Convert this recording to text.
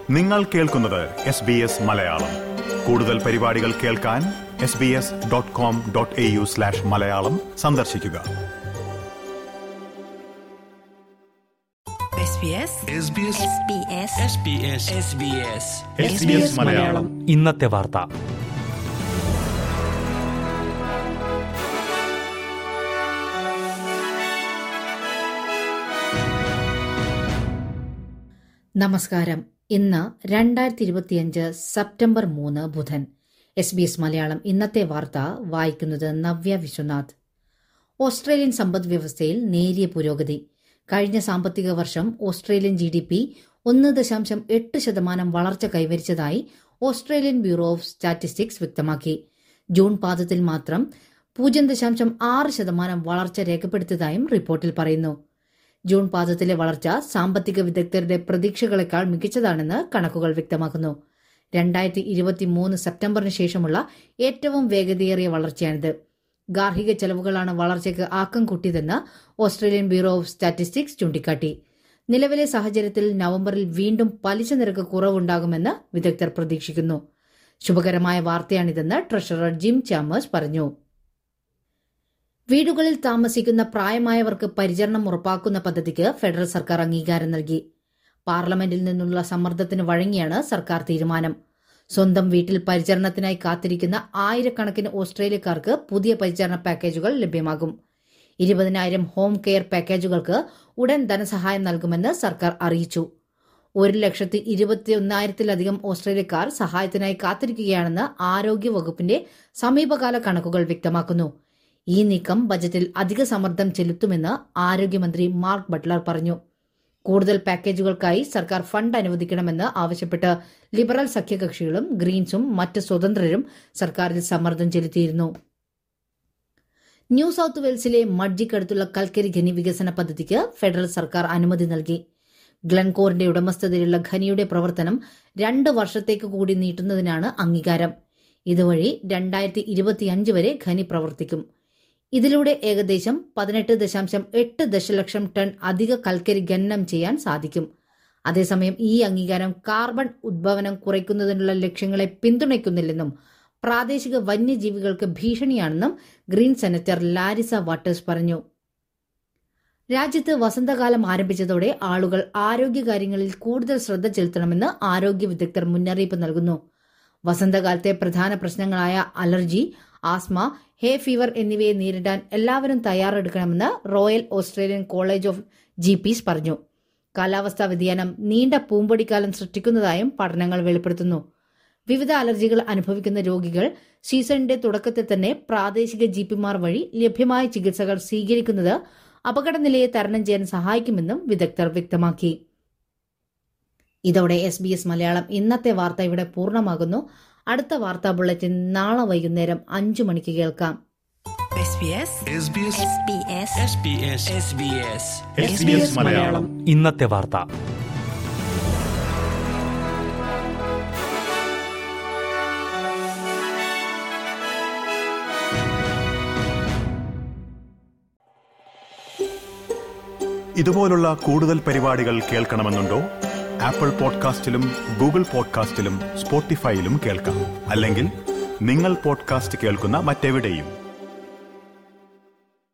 നിങ്ങൾ കേൾക്കുന്നത് S B S Malayalam കൂടുതൽ പരിപാടികൾ കേൾക്കാൻ S B S dot com dot A U slash Malayalam സന്ദർശിക്കുക SBS SBS SBS SBS SBS SBS Malayalam ഇന്നത്തെ വാർത്ത നമസ്കാരം ഇന്ന് രണ്ടായിരത്തി ഇരുപത്തിയഞ്ച് സെപ്റ്റംബർ മൂന്ന് ബുധൻ എസ് ബി എസ് മലയാളം ഇന്നത്തെ വാർത്ത വായിക്കുന്നത് നവ്യ വിശ്വനാഥ് ഓസ്ട്രേലിയൻ സമ്പദ് വ്യവസ്ഥയിൽ നേരിയ പുരോഗതി കഴിഞ്ഞ സാമ്പത്തിക വർഷം ഓസ്ട്രേലിയൻ ജി ഡി പി ഒന്ന് ദശാംശം എട്ട് ശതമാനം വളർച്ച കൈവരിച്ചതായി ഓസ്ട്രേലിയൻ ബ്യൂറോ ഓഫ് സ്റ്റാറ്റിസ്റ്റിക്സ് വ്യക്തമാക്കി ജൂൺ പാദത്തിൽ മാത്രം പൂജ്യം ദശാംശം ആറ് ശതമാനം വളർച്ച രേഖപ്പെടുത്തിയതായും റിപ്പോർട്ടിൽ പറയുന്നു ജൂൺ പാദത്തിലെ വളർച്ച സാമ്പത്തിക വിദഗ്ധരുടെ പ്രതീക്ഷകളെക്കാൾ മികച്ചതാണെന്ന് കണക്കുകൾ വ്യക്തമാക്കുന്നു രണ്ടായിരത്തി ഇരുപത്തിമൂന്ന് സെപ്റ്റംബറിന് ശേഷമുള്ള ഏറ്റവും വേഗതയേറിയ വളർച്ചയാണിത് ഗാർഹിക ചെലവുകളാണ് വളർച്ചയ്ക്ക് ആക്കം കൂട്ടിയതെന്ന് ഓസ്ട്രേലിയൻ ബ്യൂറോ ഓഫ് സ്റ്റാറ്റിസ്റ്റിക്സ് ചൂണ്ടിക്കാട്ടി നിലവിലെ സാഹചര്യത്തിൽ നവംബറിൽ വീണ്ടും പലിശ നിരക്ക് കുറവുണ്ടാകുമെന്ന് വിദഗ്ധർ പ്രതീക്ഷിക്കുന്നു ശുഭകരമായ വാർത്തയാണിതെന്ന് ട്രഷറർ ജിം ചാമേഴ്സ് പറഞ്ഞു വീടുകളിൽ താമസിക്കുന്ന പ്രായമായവർക്ക് പരിചരണം ഉറപ്പാക്കുന്ന പദ്ധതിക്ക് ഫെഡറൽ സർക്കാർ അംഗീകാരം നൽകി പാർലമെന്റിൽ നിന്നുള്ള സമ്മർദ്ദത്തിന് വഴങ്ങിയാണ് സർക്കാർ തീരുമാനം സ്വന്തം വീട്ടിൽ പരിചരണത്തിനായി കാത്തിരിക്കുന്ന ആയിരക്കണക്കിന് ഓസ്ട്രേലിയക്കാർക്ക് പുതിയ പരിചരണ പാക്കേജുകൾ ലഭ്യമാകും ഇരുപതിനായിരം ഹോം കെയർ പാക്കേജുകൾക്ക് ഉടൻ ധനസഹായം നൽകുമെന്ന് സർക്കാർ അറിയിച്ചു ഒരു ലക്ഷത്തി ഇരുപത്തിയൊന്നായിരത്തിലധികം ഓസ്ട്രേലിയക്കാർ സഹായത്തിനായി കാത്തിരിക്കുകയാണെന്ന് ആരോഗ്യ വകുപ്പിന്റെ സമീപകാല കണക്കുകൾ വ്യക്തമാക്കുന്നു ഈ നീക്കം ബജറ്റിൽ അധിക സമ്മർദ്ദം ചെലുത്തുമെന്ന് ആരോഗ്യമന്ത്രി മാർക്ക് ബട്ട്ലർ പറഞ്ഞു കൂടുതൽ പാക്കേജുകൾക്കായി സർക്കാർ ഫണ്ട് അനുവദിക്കണമെന്ന് ആവശ്യപ്പെട്ട് ലിബറൽ സഖ്യകക്ഷികളും ഗ്രീൻസും മറ്റ് സ്വതന്ത്രരും സർക്കാരിൽ സമ്മർദ്ദം ചെലുത്തിയിരുന്നു ന്യൂ സൌത്ത് വെയിൽസിലെ മഡ്ജിക്കടുത്തുള്ള കൽക്കരി ഖനി വികസന പദ്ധതിക്ക് ഫെഡറൽ സർക്കാർ അനുമതി നൽകി ഗ്ലൻകോറിന്റെ ഉടമസ്ഥതയിലുള്ള ഖനിയുടെ പ്രവർത്തനം രണ്ട് വർഷത്തേക്ക് കൂടി നീട്ടുന്നതിനാണ് അംഗീകാരം ഇതുവഴി രണ്ടായിരത്തി ഇരുപത്തിയഞ്ച് വരെ ഖനി പ്രവർത്തിക്കും ഇതിലൂടെ ഏകദേശം പതിനെട്ട് ദശാംശം എട്ട് ദശലക്ഷം ടൺ അധിക കൽക്കരി ഖനനം ചെയ്യാൻ സാധിക്കും അതേസമയം ഈ അംഗീകാരം കാർബൺ ഉദ്ഭവനം കുറയ്ക്കുന്നതിനുള്ള ലക്ഷ്യങ്ങളെ പിന്തുണയ്ക്കുന്നില്ലെന്നും പ്രാദേശിക വന്യജീവികൾക്ക് ഭീഷണിയാണെന്നും ഗ്രീൻ സെനറ്റർ ലാരിസ വാട്ടേഴ്സ് പറഞ്ഞു രാജ്യത്ത് വസന്തകാലം ആരംഭിച്ചതോടെ ആളുകൾ ആരോഗ്യകാര്യങ്ങളിൽ കൂടുതൽ ശ്രദ്ധ ചെലുത്തണമെന്ന് ആരോഗ്യ വിദഗ്ധർ മുന്നറിയിപ്പ് നൽകുന്നു വസന്തകാലത്തെ പ്രധാന പ്രശ്നങ്ങളായ അലർജി ആസ്മ ഹേ ഫീവർ എന്നിവയെ നേരിടാൻ എല്ലാവരും തയ്യാറെടുക്കണമെന്ന് royal Australian college of G Ps പറഞ്ഞു കാലാവസ്ഥാ വ്യതിയാനം നീണ്ട പൂമ്പൊടിക്കാലം സൃഷ്ടിക്കുന്നതായും പഠനങ്ങൾ വെളിപ്പെടുത്തുന്നു വിവിധ അലർജികൾ അനുഭവിക്കുന്ന രോഗികൾ സീസണിന്റെ തുടക്കത്തിൽ തന്നെ പ്രാദേശിക ജിപിമാർ വഴി ലഭ്യമായ ചികിത്സകൾ സ്വീകരിക്കുന്നത് അപകടനിലയെ തരണം ചെയ്യാൻ സഹായിക്കുമെന്നും വിദഗ്ധർ വ്യക്തമാക്കി ഇതോടെ എസ് ബി എസ് മലയാളം ഇന്നത്തെ വാർത്ത ഇവിടെ പൂർണ്ണമാകുന്നു അടുത്ത വാർത്താ ബുള്ളറ്റിൻ നാളെ വൈകുന്നേരം അഞ്ചു മണിക്ക് കേൾക്കാം SBS SBS SBS SBS SBS SBS Malayalam ഇന്നത്തെ വാർത്ത ഇതുപോലുള്ള കൂടുതൽ പരിപാടികൾ കേൾക്കണമെന്നുണ്ടോ ആപ്പിൾ പോഡ്കാസ്റ്റിലും ഗൂഗിൾ പോഡ്കാസ്റ്റിലും സ്പോട്ടിഫൈയിലും കേൾക്കാം അല്ലെങ്കിൽ നിങ്ങൾ പോഡ്കാസ്റ്റ് കേൾക്കുന്ന മറ്റെവിടെയും